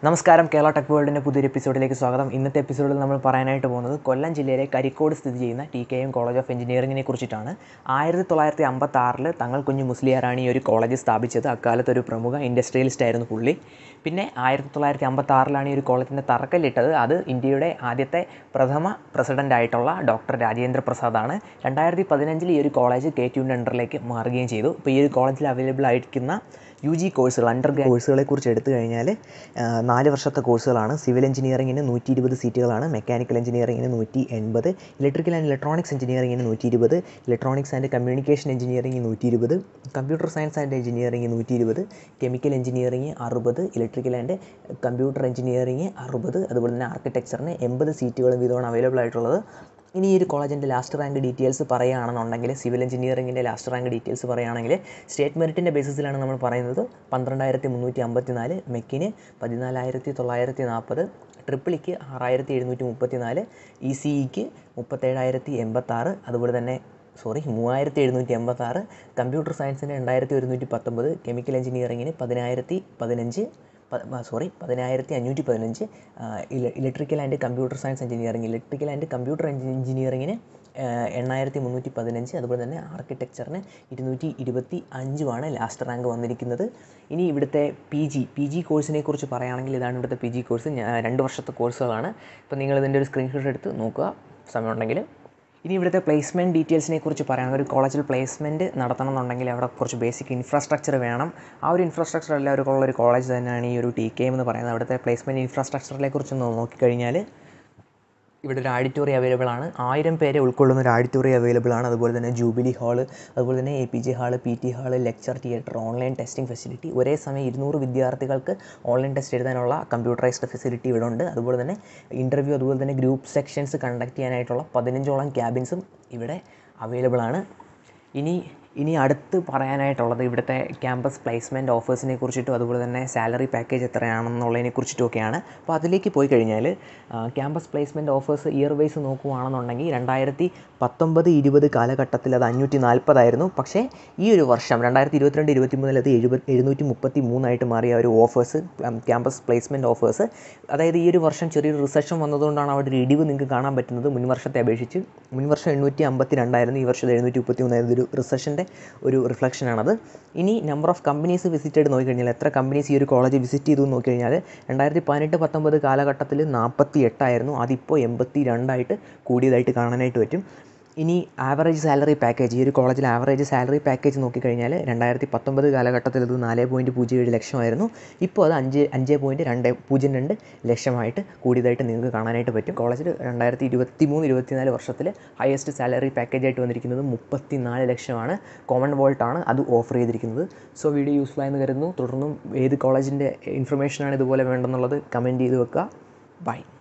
നമസ്കാരം കേരള ടെക് വേൾഡിൻ്റെ പുതിയൊരു എപ്പിസോഡിലേക്ക് സ്വാഗതം ഇന്നത്തെ എപ്പിസോഡിൽ നമ്മൾ പറയാനായിട്ട് പോകുന്നത് കൊല്ലം ജില്ലയിലെ കരിക്കോട് സ്ഥിതി ചെയ്യുന്ന T K M college of എഞ്ചിനീയറിംഗിനെ കുറിച്ചിട്ടാണ് ആയിരത്തി തൊള്ളായിരത്തി അമ്പത്തി ആറിൽ തങ്ങൾ കുഞ്ഞു മുസ്ലിയാരാണ് ഈ ഒരു കോളേജ് സ്ഥാപിച്ചത് അക്കാലത്ത് ഒരു പ്രമുഖ ഇൻഡസ്ട്രിയലിസ്റ്റ് ആയിരുന്നു പുള്ളി പിന്നെ ആയിരത്തി തൊള്ളായിരത്തി അമ്പത്തി ആറിലാണ് ഈ ഒരു കോളേജിൻ്റെ തറക്കല്ലിട്ടത് അത് ഇന്ത്യയുടെ ആദ്യത്തെ പ്രഥമ പ്രസിഡൻ്റ് ആയിട്ടുള്ള ഡോക്ടർ രാജേന്ദ്ര പ്രസാദാണ് രണ്ടായിരത്തി പതിനഞ്ചിൽ ഈ ഒരു കോളേജ് കെ ടിയുടെ അണ്ടറിലേക്ക് മാറുകയും ചെയ്തു ഇപ്പോൾ ഈ ഒരു കോളേജിൽ അവൈലബിൾ ആയിരിക്കുന്ന യു ജി കോഴ്സുകൾ അണ്ടർ കോഴ്സുകളെ കുറിച്ച് എടുത്തു കഴിഞ്ഞാൽ ആ, നാല് വർഷത്തെ കോഴ്സുകളാണ് സിവിൽ എഞ്ചിനീയറിംഗിന് നൂറ്റി ഇരുപത് സീറ്റുകളാണ് മെക്കാനിക്കൽ എഞ്ചിനീയറിംഗിന് നൂറ്റി എൺപത് ഇലക്ട്രിക്കൽ ആൻഡ് ഇലക്ട്രോണിക്സ് എഞ്ചിനീയറിംഗിന് നൂറ്റി ഇരുപത് ഇലക്ട്രോണിക്സ് ആൻഡ് കമ്മ്യൂണിക്കേഷൻ എഞ്ചിനീയറിംഗ് നൂറ്റി ഇരുപത് കമ്പ്യൂട്ടർ സയൻസ് ആൻഡ് എഞ്ചിനീയറിംഗ് നൂറ്റി ഇരുപത് കെമിക്കൽ എഞ്ചിനീയറിംഗ് അറുപത് ഇലക്ട്രിക്കൽ ആൻഡ് കമ്പ്യൂട്ടർ എഞ്ചിനീയറിംഗ് അറുപത് അതുപോലെ തന്നെ ആർക്കിടെക്ചറിന് എൺപത് സീറ്റുകൾ വീതമാണ് അവൈലബിൾ ആയിട്ടുള്ളത് ഇനി ഈ ഒരു കോളേജിൻ്റെ ലാസ്റ്റ് റാങ്ക് ഡീറ്റെയിൽസ് പറയുകയാണെന്നുണ്ടെങ്കിൽ സിവിൽ എഞ്ചിനീയറിംഗിൻ്റെ ലാസ്റ്റ് റാങ്ക് ഡീറ്റെയിൽസ് പറയുകയാണെങ്കിൽ സ്റ്റേറ്റ് മെറിറ്റിൻ്റെ ബേസിസിലാണ് നമ്മൾ പറയുന്നത് പന്ത്രണ്ടായിരത്തി മുന്നൂറ്റി അമ്പത്തി നാല് മെക്കിന് പതിനാലായിരത്തി തൊള്ളായിരത്തി നാൽപ്പത് ട്രിപ്പിളിക്ക് ആറായിരത്തി എഴുന്നൂറ്റി മുപ്പത്തി നാല് ഇ സി ഇക്ക് മുപ്പത്തേഴായിരത്തി എൺപത്താറ് അതുപോലെ തന്നെ സോറി മൂവായിരത്തി എഴുന്നൂറ്റി എൺപത്താറ് കമ്പ്യൂട്ടർ സയൻസിന് രണ്ടായിരത്തി ഒരുന്നൂറ്റി പത്തൊമ്പത് കെമിക്കൽ എഞ്ചിനീയറിങ്ങിന് പതിനായിരത്തി പതിനഞ്ച് സോറി പതിനായിരത്തി അഞ്ഞൂറ്റി പതിനഞ്ച് electrical and computer science engineering electrical and computer എഞ്ചിനീയറിങ്ങിന് എണ്ണായിരത്തി മുന്നൂറ്റി പതിനഞ്ച് അതുപോലെ തന്നെ ആർക്കിടെക്ചറിന് ഇരുന്നൂറ്റി ഇരുപത്തി അഞ്ചുമാണ് ലാസ്റ്റ് റാങ്ക് വന്നിരിക്കുന്നത് ഇനി ഇവിടുത്തെ പി ജി പി ജി കോഴ്സിനെ കുറിച്ച് പറയുകയാണെങ്കിൽ ഇതാണ് ഇവിടുത്തെ പി ജി കോഴ്സ് രണ്ട് വർഷത്തെ കോഴ്സുകളാണ് ഇപ്പോൾ നിങ്ങൾ ഇതിൻ്റെ ഒരു സ്ക്രീൻഷോട്ട് എടുത്ത് നോക്കുക സമയമുണ്ടെങ്കിൽ ഇനി ഇവിടുത്തെ പ്ലേസ്മെൻറ്റ് ഡീറ്റെയിൽസിനെ കുറിച്ച് പറയുകയാണെങ്കിൽ ഒരു കോളേജിൽ പ്ലേസ്മെൻറ്റ് നടത്തണം എന്നുണ്ടെങ്കിൽ അവിടെ കുറച്ച് ബേസിക് ഇൻഫ്രാസ്ട്രക്ചർ വേണം ആ ഒരു ഇൻഫ്രാസ്ട്രക്ചർ എല്ലാവർക്കും ഉള്ള ഒരു കോളേജ് തന്നെയാണ് ഈ ഒരു ടി കെ എം എന്ന് പറയുന്നത് അവിടുത്തെ പ്ലേസ്മെൻറ്റ് ഇൻഫ്രാസ്ട്രക്ചറിനെ കുറിച്ച് നോക്കിക്കഴിഞ്ഞാൽ ഇവിടെ ഒരു ആഡിറ്റോറിയം അവൈലബിൾ ആണ് ആയിരം പേരെ ഉൾക്കൊള്ളുന്ന ഒരു ആഡിറ്റോറിയം അവൈലബിൾ ആണ് അതുപോലെ തന്നെ ജൂബിലി ഹാള് അതുപോലെ തന്നെ A P J hall P T hall lecture theatre online testing facility ഒരേ സമയം ഇരുന്നൂറ് വിദ്യാർത്ഥികൾക്ക് ഓൺലൈൻ ടെസ്റ്റ് എഴുതാനുള്ള കമ്പ്യൂട്ടറൈസ്ഡ് ഫെസിലിറ്റി ഇവിടെ ഉണ്ട് അതുപോലെ തന്നെ ഇൻ്റർവ്യൂ അതുപോലെ തന്നെ ഗ്രൂപ്പ് സെക്ഷൻസ് കണ്ടക്ട് ചെയ്യാനായിട്ടുള്ള പതിനഞ്ചോളം ക്യാബിൻസും ഇവിടെ അവൈലബിൾ ആണ് ഇനി ഇനി അടുത്ത് പറയാനായിട്ടുള്ളത് ഇവിടുത്തെ ക്യാമ്പസ് പ്ലേസ്മെൻറ്റ് ഓഫേഴ്സിനെ കുറിച്ചിട്ടും അതുപോലെ തന്നെ സാലറി പാക്കേജ് എത്രയാണെന്നുള്ളതിനെ കുറിച്ചിട്ടുമൊക്കെയാണ് അപ്പോൾ അതിലേക്ക് പോയി കഴിഞ്ഞാൽ campus placement offers year wise നോക്കുവാണെന്നുണ്ടെങ്കിൽ രണ്ടായിരത്തി പത്തൊമ്പത് ഇരുപത് കാലഘട്ടത്തിൽ അത് അഞ്ഞൂറ്റി നാൽപ്പതായിരുന്നു പക്ഷേ ഈ ഒരു വർഷം രണ്ടായിരത്തി ഇരുപത്തിരണ്ട് ഇരുപത്തി മൂന്നിൽ അത് എഴുപത് എഴുന്നൂറ്റി മുപ്പത്തി മൂന്നായിട്ട് മാറിയ ഒരു ഓഫേഴ്സ് ക്യാമ്പസ് പ്ലേസ്മെൻറ്റ് ഓഫേഴ്സ് അതായത് ഈ ഒരു വർഷം ചെറിയൊരു റിസഷൻ വന്നതുകൊണ്ടാണ് അവിടെ ഒരു ഇടിവ് നിങ്ങൾക്ക് കാണാൻ പറ്റുന്നത് മുൻ വർഷത്തെ അപേക്ഷിച്ച് മുൻ വർഷം എണ്ണൂറ്റി അമ്പത്തി രണ്ടായിരുന്നു ഈ വർഷം എഴുന്നൂറ്റി മുപ്പത്തി മൂന്നായിരുന്നു ഒരു റിസഷൻ്റെ ഒരു റിഫ്ലക്ഷനാണത് ഇനി നമ്പർ ഓഫ് കമ്പനീസ് വിസിറ്റഡ് നോക്കിക്കഴിഞ്ഞാൽ എത്ര കമ്പനീസ് ഈ ഒരു കോളേജ് വിസിറ്റ് ചെയ്തു എന്ന് നോക്കിക്കഴിഞ്ഞാൽ രണ്ടായിരത്തി പതിനെട്ട് പത്തൊമ്പത് കാലഘട്ടത്തിൽ നാൽപ്പത്തി എട്ടായിരുന്നു അതിപ്പോൾ എൺപത്തി രണ്ടായിട്ട് കൂടിയതായിട്ട് കാണാനായിട്ട് പറ്റും ഇനി ആവറേജ് സാലറി പാക്കേജ് ഈ ഒരു കോളേജിൽ ആവറേജ് സാലറി പാക്കേജ് നോക്കിക്കഴിഞ്ഞാൽ രണ്ടായിരത്തി പത്തൊമ്പത് കാലഘട്ടത്തിൽ ഇത് നാല് പോയിൻറ്റ് പൂജ്യം ഏഴ് ലക്ഷമായിരുന്നു ഇപ്പോൾ അത് അഞ്ച് അഞ്ച് പോയിൻറ്റ് രണ്ട് പൂജ്യം രണ്ട് ലക്ഷമായിട്ട് കൂടിയതായിട്ട് നിങ്ങൾക്ക് കാണാനായിട്ട് പറ്റും കോളേജിൽ രണ്ടായിരത്തി ഇരുപത്തി മൂന്ന് ഇരുപത്തിനാല് വർഷത്തിൽ ഹയസ്റ്റ് സാലറി പാക്കേജ് ആയിട്ട് വന്നിരിക്കുന്നത് മുപ്പത്തി നാല് ലക്ഷമാണ് കോമൺ വോൾട്ടാണ് അത് ഓഫർ ചെയ്തിരിക്കുന്നത് സോ വീഡിയോ യൂസ്ഫുൾ ആയെന്ന് കരുതുന്നു തുടർന്നും ഏത് കോളേജിൻ്റെ ഇൻഫർമേഷനാണ് ഇതുപോലെ വേണ്ടെന്നുള്ളത് കമൻറ്റ് ചെയ്ത് വെക്കുക ബൈ